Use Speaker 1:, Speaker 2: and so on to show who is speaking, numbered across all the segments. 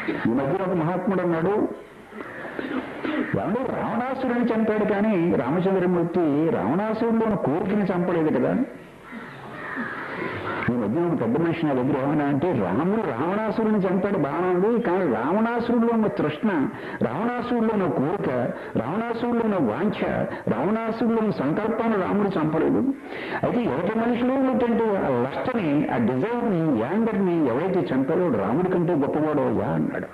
Speaker 1: ఈ మధ్య ఒక మహాత్ముడు అన్నాడు ఏమంటే రావణాసురుని చంపాడు కానీ రామచంద్రమూర్తి రావణాసురుడు ఉన్న కోరికని చంపలేదు కదా ఈ మధ్య ఒక పెద్ద మనిషి నా దగ్గర ఏమన్నా అంటే రాముడు రావణాసురుని చంపాడు బాగుంది కానీ రావణాసురుడిలో ఉన్న తృష్ణ రావణాసురుడిలో ఉన్న కోరిక రావణాసురుడిలో ఉన్న వాంఛ రావణాసురుడిలో ఉన్న సంకల్పాన్ని రాముడు చంపలేదు అయితే ఎవరి మనిషిలో ఉన్నటువంటి ఆ లస్టని ఆ డిజైర్ని యాంగర్ని ఎవరైతే చంపాడో రాముడి కంటే గొప్పవాడో యా అన్నాడు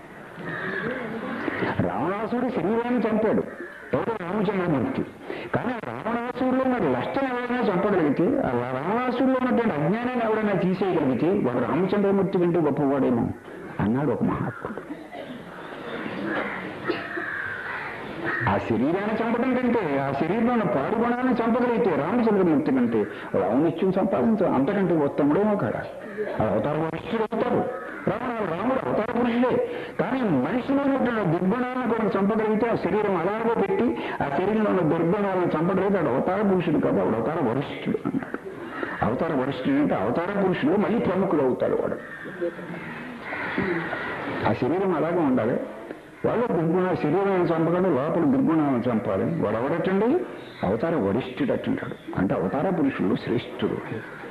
Speaker 1: రావణాసురుడు శరీరాన్ని చంపాడు ఎవరు రామచంద్రమూర్తి కానీ ఆ రావణాసురులో ఉన్న లష్టం ఎవరైనా చంపగలిగితే ఆ రావణాసురులో ఉన్నటువంటి అజ్ఞానాన్ని ఎవరైనా తీసేయగలిగితే వాడు రామచంద్రమూర్తి కంటే గొప్పవాడేమో అన్నాడు ఒక మహాత్ముడు ఆ శరీరాన్ని చంపడం కంటే ఆ శరీరంలో ఉన్న పాడు గుణాన్ని చంపగలిగితే రామచంద్రమూర్తి కంటే రామనిత్యం సంపాదించ అంతకంటే ఉత్తముడేమో కాడా ఆ అవతార వరిష్ఠుడు అవుతాడు రావణ రాముడు అవతార పురుషుడే కానీ మనిషిలో ఉన్నటువంటి దుర్గుణాలను కూడా చంపగలిగితే ఆ శరీరం అలాగే పెట్టి ఆ శరీరంలో ఉన్న దుర్గుణాలను చంపగలిగితే వాడు అవతార పురుషుడు కాదు వాడు అవతార వరిష్ఠుడు అన్నాడు అవతార వరిష్ఠుడు అంటే అవతార పురుషుడు మళ్ళీ ప్రముఖుడు అవుతాడు వాడు ఆ శరీరం అలాగే ఉండాలి వాళ్ళు దుర్గుణ శరీరాన్ని చంపకుండా లోపల దుర్గుణాలను చంపాలి వాడు ఎవడటండి అవతార వరిష్ఠుడు అట్టుంటాడు అంటే అవతార పురుషుడు శ్రేష్ఠుడు